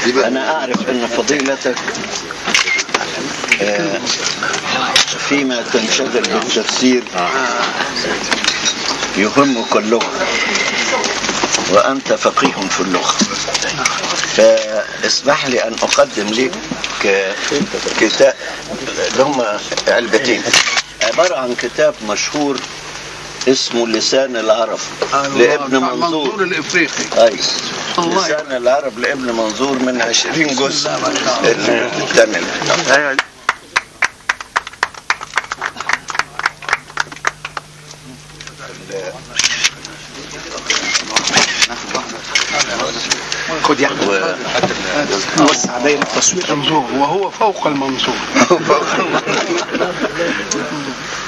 أنا أعرف أن فضيلتك آه، فيما تنشغل بالتفسير يهمك اللغة وأنت فقيه في اللغة فاسمح لي أن أقدم لك كتاب اللي هم علبتين عبارة عن كتاب مشهور اسمه لسان العرب لابن بتاع منظور الافريقي أي الله لسان العرب لابن منظور من عشرين جزء الثامن خد يا احمد و... وسع دايره التصوير منظور وهو فوق المنظور